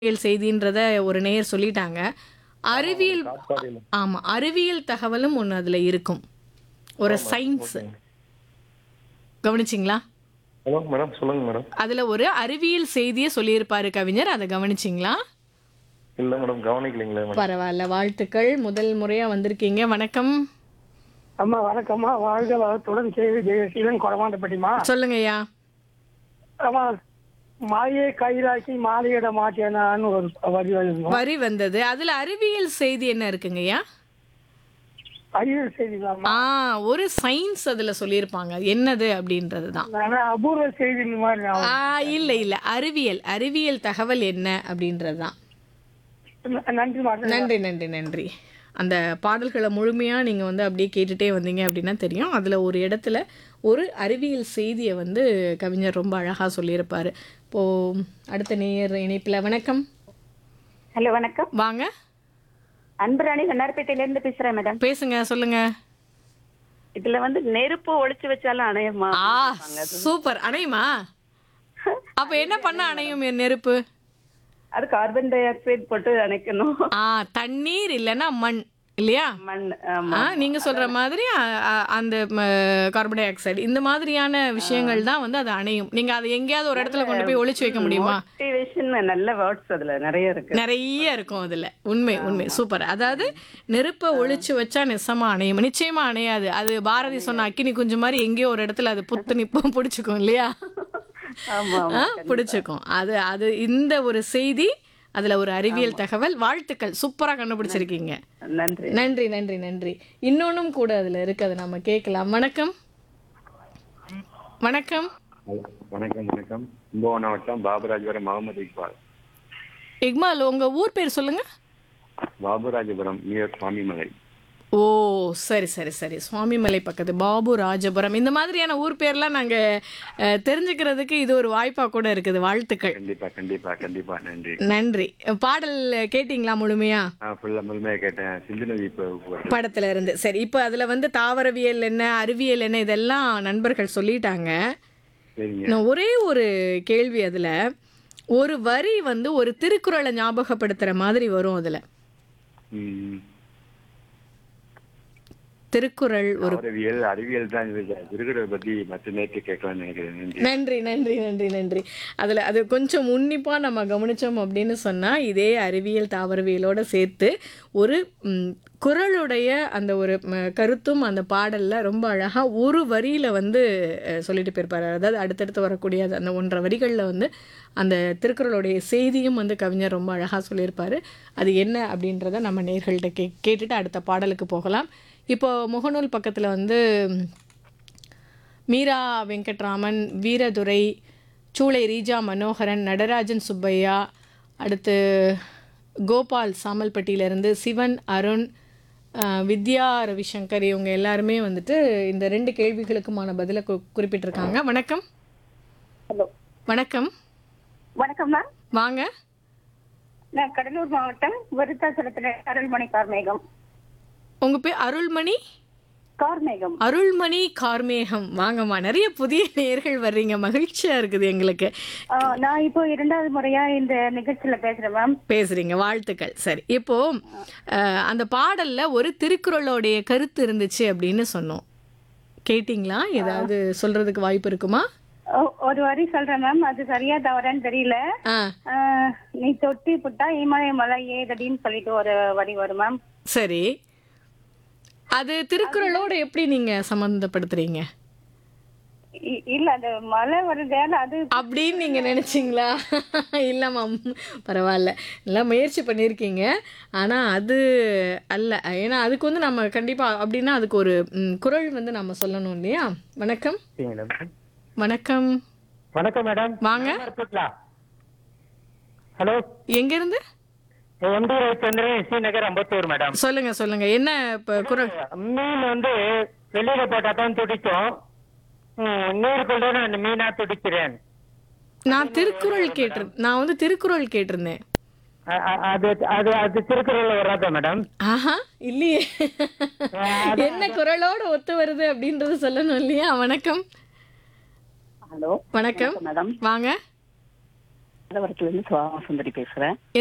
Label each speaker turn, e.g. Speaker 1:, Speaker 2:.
Speaker 1: அறிவியல் செய்தின்றத ஒரு நேயர் சொல்லிட்டாங்க அறிவியல்
Speaker 2: காட்பாடியில்
Speaker 1: ஆமா அறிவியல் தகவலும் ஒன்று அதுல இருக்கும் ஒரு சயின்ஸ் கவனிச்சிங்களா
Speaker 2: ஹலோ மேடம் சொல்லுங்க மேடம்
Speaker 1: அதுல ஒரு அறிவியல் செய்தியை சொல்லியிருப்பாரு கவிஞர் அதை கவனிச்சிங்களா
Speaker 2: இல்லை மேடம் கவனிக்கலைங்களே மேடம்
Speaker 1: பரவாயில்ல வாழ்த்துக்கள் முதல் முறையா வந்திருக்கீங்க வணக்கம்
Speaker 3: அம்மா வணக்கம்மா வாழ்க வளத்துடன் செய்தி ஜெயசீலன் கொடமாண்டப்பட்டிமா
Speaker 1: சொல்லுங்கய்யா
Speaker 3: அம்மா மாயை கைராசி மாலையிட மாட்டேனான்னு ஒரு வரி எழுதணும்
Speaker 1: வரி வந்தது அதுல அறிவியல் செய்தி என்ன இருக்குங்கய்யா
Speaker 3: அறிவியல் செய்திங்களாம்மா
Speaker 1: ஆ ஒரு சயின்ஸ் அதுல சொல்லியிருப்பாங்க என்னது அப்படின்றது தான்
Speaker 3: நான் அபூர்வ செய்தி மாதிரி ஞாபகம்.
Speaker 1: ஆ இல்ல இல்ல அறிவியல் அறிவியல் தகவல் என்ன அப்படின்றது தான்
Speaker 3: நன்றி மாட்டேன்
Speaker 1: நன்றி நன்றி நன்றி அந்த பாடல்களை முழுமையாக நீங்கள் வந்து அப்படியே கேட்டுட்டே வந்தீங்க அப்படின்னா தெரியும் அதில் ஒரு இடத்துல ஒரு அறிவியல் செய்தியை வந்து கவிஞர் ரொம்ப அழகாக சொல்லியிருப்பார் இப்போது அடுத்த நேயர் இணைப்பில் வணக்கம்
Speaker 4: ஹலோ வணக்கம்
Speaker 1: வாங்க
Speaker 4: அன்பராணி வண்ணார்பேட்டையில இருந்து பேசுறேன் மேடம்
Speaker 1: பேசுங்க சொல்லுங்க
Speaker 4: இதுல வந்து நெருப்பு ஒளிச்சு வச்சாலும் அணையமா
Speaker 1: ஆ சூப்பர் அணையுமா அப்போ என்ன பண்ண அணையும் என் நெருப்பு
Speaker 4: அது கார்பன் டை ஆக்சைடு போட்டு அணைக்கணும்
Speaker 1: ஆ தண்ணீர் இல்லைன்னா மண் இல்லையா
Speaker 4: மண் ஆமா
Speaker 1: ஆ நீங்க சொல்ற மாதிரி அ, அ, அந்த கார்பன் டை ஆக்சைடு இந்த மாதிரியான விஷயங்கள் தான் வந்து அது அணையும் நீங்க அதை எங்கேயாவது ஒரு இடத்துல கொண்டு போய் ஒளிச்சு வைக்க முடியுமா
Speaker 4: மோட்டிவேஷன் நல்ல வேர்ட்ஸ் அதுல நிறைய இருக்கு
Speaker 1: நிறைய இருக்கும் அதுல உண்மை உண்மை சூப்பர் அதாவது நெருப்பை ஒளிச்சு வச்சா நிச்சயமா அணையும் நிச்சயமா அணையாது அது பாரதி சொன்ன அக்கினி குஞ்சு மாதிரி எங்கேயோ ஒரு இடத்துல அது புத்து நிப்பம் பிடிச்சிக்கும் இல்லையா
Speaker 4: ஆமா
Speaker 1: ஆ, பிடிச்சிக்கும் அது அது இந்த ஒரு செய்தி அதுல ஒரு அறிவியல் தகவல் வாழ்த்துக்கள் சூப்பரா கண்டுபிடிச்சிருக்கீங்க
Speaker 4: நன்றி
Speaker 1: நன்றி நன்றி நன்றி இன்னொன்னும் கூட அதுல இருக்கு அதை நம்ம கேட்கலாம் வணக்கம் வணக்கம்
Speaker 5: வணக்கம் வணக்கம் கும்பகோணம் மாவட்டம் பாபுராஜபுரம் முகமது இக்பால்
Speaker 1: இக்மால் உங்க ஊர் பேர் சொல்லுங்க
Speaker 5: பாபுராஜபுரம் நியர் சுவாமிமலை
Speaker 1: ஓ சரி சரி சரி சுவாமிமலை பக்கத்து பாபு ராஜபுரம் இந்த மாதிரியான ஊர் பேர்லாம் நாங்க அஹ், தெரிஞ்சுக்கிறதுக்கு இது ஒரு வாய்ப்பா கூட இருக்குது வாழ்த்துக்கள்
Speaker 5: கண்டிப்பா கண்டிப்பா கண்டிப்பா நன்றி
Speaker 1: நன்றி பாடல் கேட்டிங்களா முழுமையா
Speaker 5: நான் ஃபுல்லா முழுமையா கேட்டேன் சிந்து நதி இப்போ
Speaker 1: படத்துல இருந்து சரி இப்போ அதுல வந்து தாவரவியல் என்ன அறிவியல் என்ன இதெல்லாம் நண்பர்கள் சொல்லிட்டாங்க
Speaker 5: சரிங்க
Speaker 1: நான் ஒரே ஒரு கேள்வி அதுல ஒரு வரி வந்து ஒரு திருக்குறளை ஞாபகப்படுத்துற மாதிரி வரும் அதுல
Speaker 5: ம்.
Speaker 1: திருக்குறள் ஒரு
Speaker 5: அறிவியல் அறிவியல் தான் திருக்குறளை பத்தி மற்ற நேற்று கேட்கலாம்னு நினைக்கிறேன் நன்றி
Speaker 1: நன்றி நன்றி நன்றி நன்றி அதில் அது கொஞ்சம் உன்னிப்பாக நம்ம கவனிச்சோம் அப்படின்னு சொன்னால் இதே அறிவியல் தாவரவியலோட சேர்த்து ஒரு ம், குறளுடைய அந்த ஒரு ம, கருத்தும் அந்த பாடலில் ரொம்ப அழகாக ஒரு வரியில் வந்து அஹ், சொல்லிட்டு போயிருப்பாரு அதாவது அடுத்தடுத்து வரக்கூடிய அது அந்த ஒன்றரை வரிகளில் வந்து அந்த திருக்குறளுடைய செய்தியும் வந்து கவிஞர் ரொம்ப அழகாக சொல்லியிருப்பாரு அது என்ன அப்படின்றத நம்ம நேர்கள்ட்ட கே கேட்டுட்டு அடுத்த பாடலுக்கு போகலாம் இப்போ முகநூல் பக்கத்தில் வந்து மீரா வெங்கட்ராமன் வீரதுரை சூளை ரீஜா மனோகரன் நடராஜன் சுப்பையா அடுத்து கோபால் சாமல்பட்டியிலேருந்து சிவன் அருண் அஹ், வித்யா ரவிசங்கர் இவங்க எல்லாருமே வந்துட்டு இந்த ரெண்டு கேள்விகளுக்குமான பதிலை கு குறிப்பிட்டிருக்காங்க வணக்கம்
Speaker 4: ஹலோ
Speaker 1: வணக்கம்
Speaker 4: வணக்கம் மேம்
Speaker 1: வாங்க
Speaker 4: நான் கடலூர் மாவட்டம் விருத்தாச்சலத்துல அருள்மணி கார்மேகம்
Speaker 1: உங்கள் பேர் அருள்மணி
Speaker 4: கார்மேகம்
Speaker 1: அருள்மணி கார்மேகம் வாங்கம்மா நிறைய புதிய நேர்கள் வர்றீங்க மகிழ்ச்சியாக இருக்குது எங்களுக்கு
Speaker 4: ஆ, நான் இப்போ இரண்டாவது முறையா இந்த நிகழ்ச்சியில பேசுறேன் மேம்
Speaker 1: பேசுறீங்க வாழ்த்துக்கள் சரி இப்போ அஹ், அந்த பாடல்ல ஒரு திருக்குறளோடைய கருத்து இருந்துச்சு அப்படின்னு சொன்னோம் கேட்டிங்களா ஏதாவது சொல்றதுக்கு வாய்ப்பு இருக்குமா
Speaker 4: ஒ- ஒரு வரி சொல்றேன் மேம் அது சரியா தவறான்னு தெரியல
Speaker 1: ஆ
Speaker 4: ஆ, நீ தொட்டி புட்டா இமய மலை ஏதடின்னு சொல்லிட்டு ஒரு வரி வரும் மேம்
Speaker 1: சரி அது திருக்குறளோட எப்படி நீங்க சம்மந்தப்படுத்துறீங்க
Speaker 4: இ- இல்ல அந்த மலை வருதேல அது
Speaker 1: அப்படின்னு நீங்க நினைச்சீங்களா இல்லம்மா பரவாயில்ல நல்லா முயற்சி பண்ணியிருக்கீங்க ஆனா அது அல்ல ஏன்னா அதுக்கு வந்து நம்ம கண்டிப்பா அப்படின்னா அதுக்கு ஒரு ம், குறள் வந்து நம்ம சொல்லணும் இல்லையா வணக்கம் வணக்கம்
Speaker 3: வணக்கம் மேடம்
Speaker 1: வாங்க
Speaker 3: ஹலோ
Speaker 1: எங்க இருந்து
Speaker 3: எம்டி ரவிச்சந்திரன் ஸ்ரீநகர் அம்பத்தூர் மேடம்
Speaker 1: சொல்லுங்க சொல்லுங்க என்ன இப்ப குரல்
Speaker 3: மீன் வந்து வெளியில போட்டா தான் துடிக்கும் ம், நீருக்குள்ள நான் அந்த மீனா துடிக்கிறேன்
Speaker 1: நான் திருக்குறள் கேட்டு நான் வந்து திருக்குறள் கேட்டிருந்தேன்
Speaker 3: அ- அ- அது அது அது திருக்குறள்ல வராதா மேடம்
Speaker 1: ஆஹா இல்லையே என்ன குரலோட ஒத்து வருது அப்படின்றது சொல்லணும் இல்லையா வணக்கம்
Speaker 4: ஹலோ
Speaker 1: வணக்கம்
Speaker 4: மேடம்
Speaker 1: வாங்க
Speaker 6: இருந்து சுந்தரி பேசுறேன்